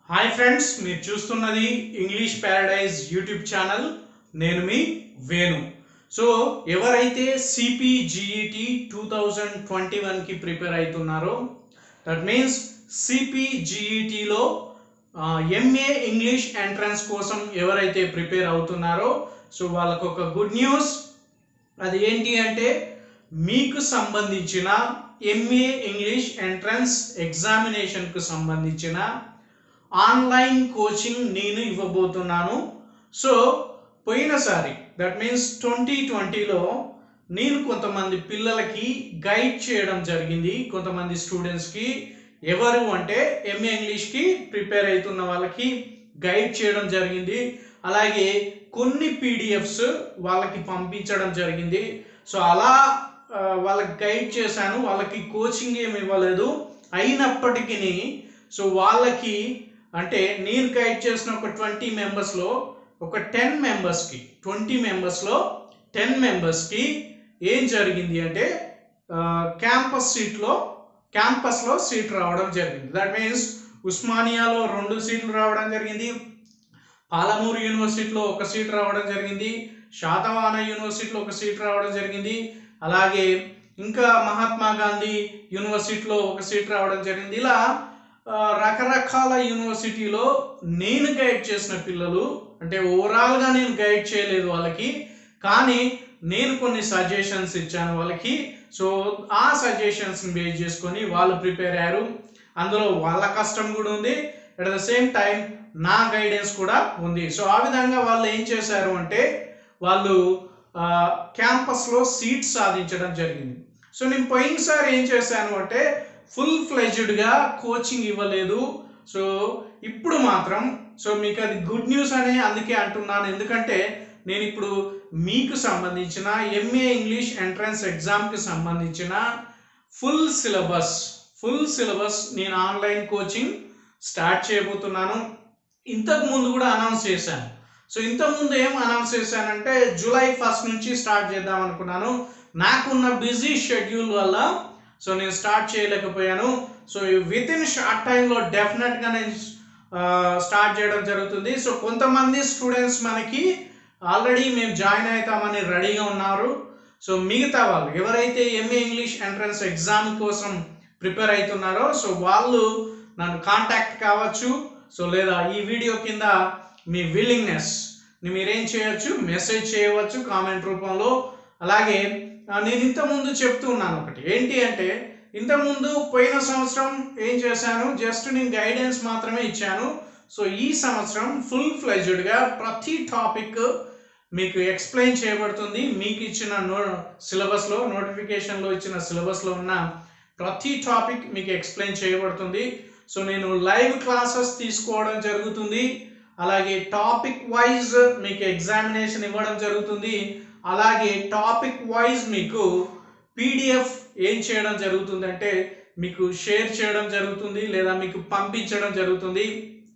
hi friends మీరు చూస్తున్నది English Paradise YouTube channel నేను మీ వేణు సో ఎవరైతే సిపిజిఈటి టూ థౌజండ్ ట్వంటీ వన్కి ప్రిపేర్ అవుతున్నారో దట్ మీన్స్ సిపిజిఈటిలో ఎంఏ ఇంగ్లీష్ ఎంట్రన్స్ కోసం ఎవరైతే ప్రిపేర్ అవుతున్నారో సో వాళ్ళకు ఒక గుడ్ న్యూస్ అది ఏంటి అంటే మీకు సంబంధించిన ఎంఏ ఇంగ్లీష్ ఎంట్రన్స్ ఎగ్జామినేషన్కు సంబంధించిన ఆన్లైన్ కోచింగ్ నేను ఇవ్వబోతున్నాను సో పోయినసారి దట్ మీన్స్ ట్వంటీ ట్వంటీలో నేను కొంతమంది పిల్లలకి గైడ్ చేయడం జరిగింది కొంతమంది స్టూడెంట్స్కి ఎవరు అంటే ఎంఏ ఇంగ్లీష్కి ప్రిపేర్ అవుతున్న వాళ్ళకి గైడ్ చేయడం జరిగింది అలాగే కొన్ని పీడిఎఫ్స్ వాళ్ళకి పంపించడం జరిగింది సో అలా ఆ, వాళ్ళకి గైడ్ చేశాను వాళ్ళకి కోచింగ్ ఏమి ఇవ్వలేదు అయినప్పటికీ సో వాళ్ళకి అంటే నేను గైడ్ చేసిన ఒక ట్వంటీ మెంబర్స్లో ఒక టెన్ మెంబర్స్కి ట్వంటీ మెంబర్స్లో టెన్ మెంబర్స్కి ఏం జరిగింది అంటే క్యాంపస్ సీట్లో క్యాంపస్లో సీట్ రావడం జరిగింది దట్ మీన్స్ ఉస్మానియాలో రెండు సీట్లు రావడం జరిగింది పాలమూరు యూనివర్సిటీలో ఒక సీట్ రావడం జరిగింది శాతవాహన యూనివర్సిటీలో ఒక సీట్ రావడం జరిగింది అలాగే ఇంకా మహాత్మా గాంధీ యూనివర్సిటీలో ఒక సీట్ రావడం జరిగింది ఇలా ఆ, రకరకాల యూనివర్సిటీలో నేను గైడ్ చేసిన పిల్లలు అంటే ఓవరాల్గా నేను గైడ్ చేయలేదు వాళ్ళకి కానీ నేను కొన్ని సజెషన్స్ ఇచ్చాను వాళ్ళకి సో ఆ సజెషన్స్ని బేస్ చేసుకొని వాళ్ళు ప్రిపేర్ అయ్యారు అందులో వాళ్ళ కష్టం కూడా ఉంది అట్ ద సేమ్ టైం నా గైడెన్స్ కూడా ఉంది సో ఆ విధంగా వాళ్ళు ఏం చేశారు అంటే వాళ్ళు క్యాంపస్లో సీట్ సాధించడం జరిగింది సో నేను పోయినసారి ఏం చేశాను అంటే ఫుల్ ఫ్లెజ్డ్గా కోచింగ్ ఇవ్వలేదు సో ఇప్పుడు మాత్రం సో మీకు అది గుడ్ న్యూస్ అని అందుకే అంటున్నాను ఎందుకంటే నేను ఇప్పుడు మీకు సంబంధించిన ఎంఏ ఇంగ్లీష్ ఎంట్రన్స్ ఎగ్జామ్కి సంబంధించిన ఫుల్ సిలబస్ ఫుల్ సిలబస్ నేను ఆన్లైన్ కోచింగ్ స్టార్ట్ చేయబోతున్నాను ఇంతకు ముందు కూడా అనౌన్స్ చేశాను సో ఇంతకుముందు ఏం అనౌన్స్ చేశానంటే జూలై ఫస్ట్ నుంచి స్టార్ట్ చేద్దాం అనుకున్నాను నాకున్న బిజీ షెడ్యూల్ వల్ల సో నేను స్టార్ట్ చేయలేకపోయాను సో విత్ ఇన్ షార్ట్ టైంలో డెఫినెట్గా నేను స్టార్ట్ చేయడం జరుగుతుంది సో కొంతమంది స్టూడెంట్స్ మనకి ఆల్రెడీ మేము జాయిన్ అవుతామని రెడీగా ఉన్నారు సో మిగతా వాళ్ళు ఎవరైతే ఎంఏ ఇంగ్లీష్ ఎంట్రన్స్ ఎగ్జామ్ కోసం ప్రిపేర్ అవుతున్నారో సో వాళ్ళు నన్ను కాంటాక్ట్ కావచ్చు సో లేదా ఈ వీడియో కింద మీ విల్లింగ్నెస్ మీరేం చేయొచ్చు మెసేజ్ చేయవచ్చు కామెంట్ రూపంలో అలాగే ఆ, నేను ఇంతకుముందు చెప్తూ ఉన్నాను ఒకటి ఏంటి అంటే ఇంతకుముందు పోయిన సంవత్సరం ఏం చేశాను జస్ట్ నేను గైడెన్స్ మాత్రమే ఇచ్చాను సో ఈ సంవత్సరం ఫుల్ ఫ్లెజ్డ్గా ప్రతి టాపిక్ మీకు ఎక్స్ప్లెయిన్ చేయబడుతుంది మీకు ఇచ్చిన నో సిలబస్లో నోటిఫికేషన్లో ఇచ్చిన సిలబస్లో ఉన్న ప్రతి టాపిక్ మీకు ఎక్స్ప్లెయిన్ చేయబడుతుంది సో నేను లైవ్ క్లాసెస్ తీసుకోవడం జరుగుతుంది అలాగే టాపిక్ వైజ్ మీకు ఎగ్జామినేషన్ ఇవ్వడం జరుగుతుంది అలాగే టాపిక్ వైజ్ మీకు పీడిఎఫ్ ఏం చేయడం జరుగుతుంది అంటే మీకు షేర్ చేయడం జరుగుతుంది లేదా మీకు పంపించడం జరుగుతుంది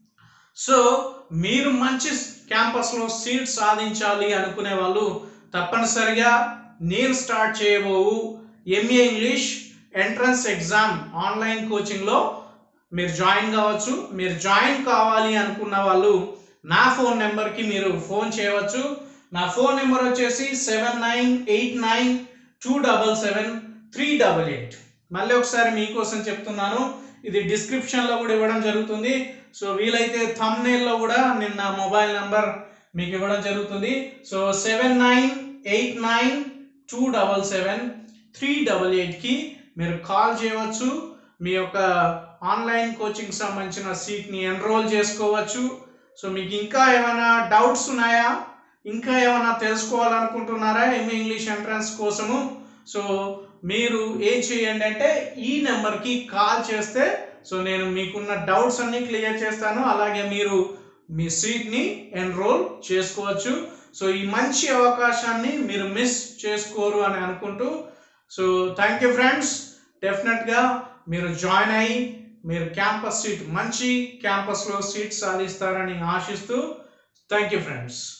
సో మీరు మంచి క్యాంపస్లో సీట్ సాధించాలి అనుకునే వాళ్ళు తప్పనిసరిగా నేను స్టార్ట్ చేయబోవు MA English entrance exam online కోచింగ్లో మీరు జాయిన్ కావచ్చు మీరు జాయిన్ కావాలి అనుకున్న వాళ్ళు నా ఫోన్ నెంబర్కి మీరు ఫోన్ చేయవచ్చు నా ఫోన్ నెంబర్ వచ్చేసి seven nine eight nine two double seven three double eight మళ్ళీ ఒకసారి మీకోసం చెప్తున్నాను ఇది డిస్క్రిప్షన్లో కూడా ఇవ్వడం జరుగుతుంది సో వీలైతే థంబ్నైల్లో కూడా నేను నా మొబైల్ నంబర్ మీకు ఇవ్వడం జరుగుతుంది so seven nine eight nine two double seven three double ఎయిట్కి మీరు కాల్ చేయవచ్చు మీ యొక్క ఆన్లైన్ కోచింగ్ సంబంధించిన సీట్ని ఎన్రోల్ చేసుకోవచ్చు సో మీకు ఇంకా ఏమైనా డౌట్స్ ఉన్నాయా ఇంకా ఏమైనా తెలుసుకోవాలనుకుంటున్నారా ఎంఏ ఇంగ్లీష్ ఎంట్రన్స్ కోసము సో మీరు ఏం చేయండి అంటే ఈ నెంబర్కి కాల్ చేస్తే సో నేను మీకున్న డౌట్స్ అన్ని క్లియర్ చేస్తాను అలాగే మీరు మీ సీట్ని ఎన్రోల్ చేసుకోవచ్చు సో ఈ మంచి అవకాశాన్ని మీరు మిస్ చేసుకోరు అని అనుకుంటూ సో థ్యాంక్ యూ ఫ్రెండ్స్ డెఫినెట్గా మీరు జాయిన్ అయ్యి మీరు క్యాంపస్ సీట్ మంచి క్యాంపస్లో సీట్ సాధిస్తారని ఆశిస్తూ థ్యాంక్ యూ ఫ్రెండ్స్